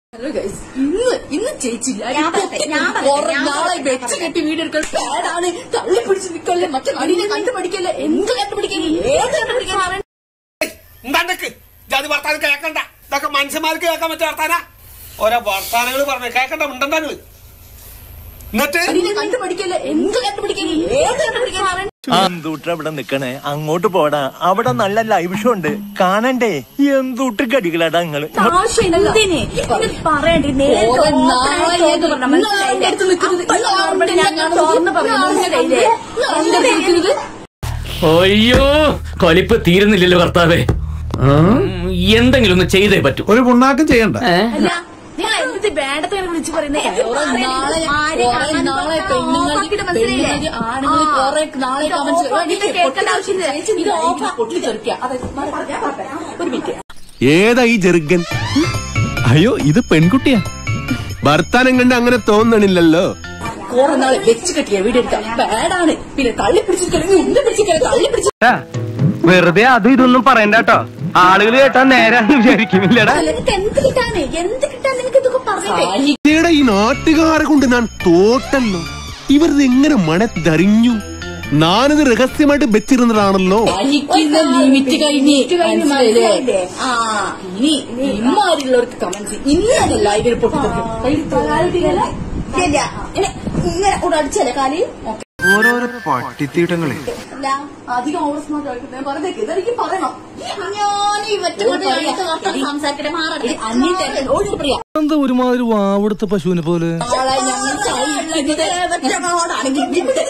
Hello guys ഇന്ന് ഇന്ന് ചേച്ചില്ല ഞാൻ പറയട്ടെ, ഞാൻ പറയട്ടെ, കുറെ ഞാൻ നാളെ പറയട്ടെ, വെച്ച് കെട്ടി വീടെടുക്കൽ പാടാണ് തള്ളി പിടിച്ച് നിക്കല്ലേ മറ്റേ അടിയെ കണ്ടുപിടിക്കല്ലേ എന്ത് കണ്ടുപിടിക്കല്ലേ ഏത് കണ്ടുപിടിക്കാൻ എന്താണ്ടക്ക് ജാതി വർത്താനം കേക്കണ്ട ഇതൊക്കെ മനുഷ്യന്മാർക്ക് കേൾക്കാൻ പറ്റിയ വർത്താനാ ഓരോ വർത്താനങ്ങൾ പറഞ്ഞ കേക്കണ്ട ഉണ്ടെന്താങ്ങള് എന്നിട്ട് അടിയെ കണ്ടുപിടിക്കല്ലേ എന്ത് കണ്ടുപിടിക്കല്ലേ ഏത് കണ്ടുപിടിക്കാൻ എന്തൂട്ട് അവിടെ നിക്കണേ അങ്ങോട്ട് പോടാ അവിടെ നല്ല ലൈവ് ഷോ ഉണ്ട് കാണണ്ടേ എന്തൂട്ട് കടികളാടാ നിങ്ങള് ആവശ്യം എന്തിന് ഇത് പറയണ്ടേ നേരെ കുറെ ഓപ്പൺ നാളായി ആയിട്ട് ഇത് പറഞ്ഞാ മനസ്സിലായില്ലേ? അടുത്ത് നിൽക്കുന്നത്. അപ്പോൾ നോർമലി ഞങ്ങൾ തുറന്ന് പറയുന്നു, മനസ്സിലായില്ലേ? നിൽക്കുന്നത് അയ്യോ കൊലിപ്പ് തീരുന്നില്ലല്ലോ കർത്താവേ ആ, എന്തെങ്കിലും ഒന്ന് ചെയ്തേ പറ്റൂ ഒരു പുണ്ണാക്കം ചെയ്യണ്ട അല്ല, നിങ്ങൾ എന്ത് വേണ്ടത്തെ വിളിച്ചു പറയുന്നത് കുറെ നാളെ കുറെ നാളെ പെണ്ണുങ്ങൾ പെണ്ണുങ്ങൾ ആണുങ്ങൾ കുറെ നാളെ കമന്റ്സ് കേൾക്കേണ്ട ആവശ്യമില്ല ഇത് ഓഫ് പൊട്ടിത്തെറിക്കുക അതായത് ഒരു മിനിറ്റ് ഏതാ ഈ ജെറുഗൻ അയ്യോ ഇത് പെൺകുട്ടിയാ ഭർത്താനം കണ്ട് അങ്ങനെ തോന്നണില്ലല്ലോ കുറെ നാളെ വെച്ച് കെട്ടിയ വീടെടുക്കാം പാടാണ് പിന്നെ തള്ളി പിടിച്ചിരിക്കലെങ്കിൽ ഉന്തി പിടിച്ചിരിക്കല തള്ളി പിടിച്ച് വെറുതെ അതും ഇതൊന്നും പറയണ്ട കേട്ടോ ആളുകൾ കേട്ടാ നേരാന്ന് വിചാരിക്കുന്നില്ലടാ നിനക്ക് എന്ത് കിട്ടാന് എന്ത് കിട്ടാൻ നിനക്ക് ഇതൊക്കെ പറഞ്ഞിട്ടേ സായി ചേടാ ഈ നാട്ടുകാരെ കൊണ്ട് ഞാൻ തോട്ടല്ലോ ഇവരിത് എങ്ങനെ മണത്തറിഞ്ഞു ഞാനിത് രഹസ്യമായിട്ട് വെച്ചിരുന്നതാണല്ലോ സഹിക്കുന്ന ലിമിറ്റ് കഴിഞ്ഞ് മനസ്സിലായില്ലേ മനസ്സിലായില്ലേ? ആ ഇനി ഇമ്മാരുള്ളവർക്ക് കമന്റ്സ് ഇന്നലെ ലൈവിൽ പൊട്ടിത്തെറിക്കും ശരിയാ ഇനി ഇങ്ങനെ കൂടെ അടിച്ചല്ലേ കാലി ഓരോരോ പട്ടിത്തീട്ടങ്ങളെ അല്ല അധികം ഓവർ സ്മാർട്ട് ആയിട്ട് പറഞ്ഞേക്ക് ഇതെനിക്ക് പറയണം ഞാൻ ഈ മറ്റു സംസാരിക്കട്ടെ മാറട്ടെ അന്നിട്ട് ഓടി പറയാ എന്താ ഒരുമാതിരി വാവെടുത്ത പശുവിനെ പോലെ നാളെ ഞങ്ങൾ സഹിക്കുന്നത് മറ്റോടാണെങ്കിൽ ഇവിടെ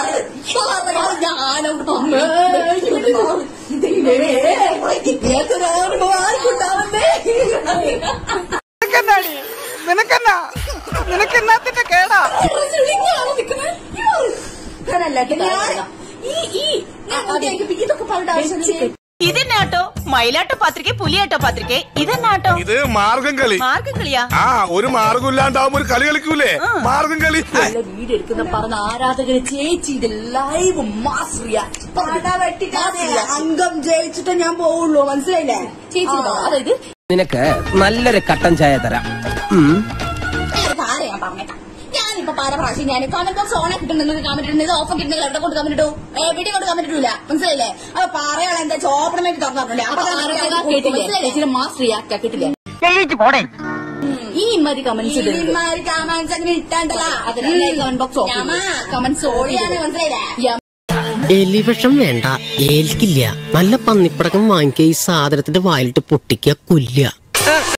ഞാനവിടെ അമ്മേ, ഇവിടെ ദൈവമേ, ഏതൊരാളും ആർക്കുണ്ടാവണ്ടേ നിനക്കെന്നാ നിനക്കെന്നാത്തിന്റെ കേടാ അങ്ങനല്ല ഞാൻ ഈ ഈ ഞാൻ ഉദ്ദേശിക്കും, ഇതൊക്കെ പറഞ്ഞ ആവശ്യം ഇതെന്നാട്ടോ മയിലാട്ടോ പത്രിക പുലിയാട്ടോ പത്രിക ഇതെന്നാട്ടോ ഇത് മാർഗം കളി മാർഗം കളിയാ ആ ഒരു മാർഗം ഇല്ലാണ്ടാവുമ്പോ ഒരു കളി കളിക്കൂലേ മാർഗം കളി നല്ല വീഡിയോ എടുക്കുന്ന പറഞ്ഞ ആരാധകരെ ചേച്ചി ഇത് ലൈവ് മാസ് റിയാക്ട് അംഗം ജയിച്ചിട്ട് ഞാൻ പോവുള്ളൂ മനസ്സിലായില്ലേ ചേച്ചി അതായത് നിനക്ക് നല്ലൊരു കട്ടൻ ചായ തരാം ആരെ ഞാൻ പറഞ്ഞേക്കാം ഞാനിപ്പോ പല പ്രാവശ്യം ഞാൻ കമന്റ് ബോക്സ് ഓൺ ആക്കിയിട്ട് നിങ്ങൾക്ക് കമന്റ് ഇടുന്നത് ഓഫ് ആക്കിയിട്ട് എവിടെ കൊണ്ട് കമന്റ് ഇടും എവിടെ കൊണ്ട് കമന്റ് ഇടൂല മനസ്സിലായില്ലേ അപ്പൊ പറയാനുള്ള എന്താ ചോപ്പണമായിട്ട് തുറന്നിട്ടില്ല അപ്പൊ ആരാധക കേട്ടില്ലേ ചേച്ചിയുടെ മാസ് റിയാക്ട് ആക്കിയിട്ടില്ലേ പോടേ ഈ ഇമാതിരി കമന്റ്സ് ഇടുന്നത് കമന്റ്സ് അങ്ങനെ ഇട്ടാണ്ടല്ല അതിനെ കമന്റ് ബോക്സ് ഓഫ് കമന്റ്സ് ഓടിയാണ് മനസ്സിലായില്ലേ എലിവിഷം വേണ്ട ഏൽക്കില്ല നല്ല പന്നിപ്പടക്കം വാങ്ങിക്കുക ഈ സാധനത്തിന്റെ വായിലിട്ട് പൊട്ടിക്കുക കൊല്ലുക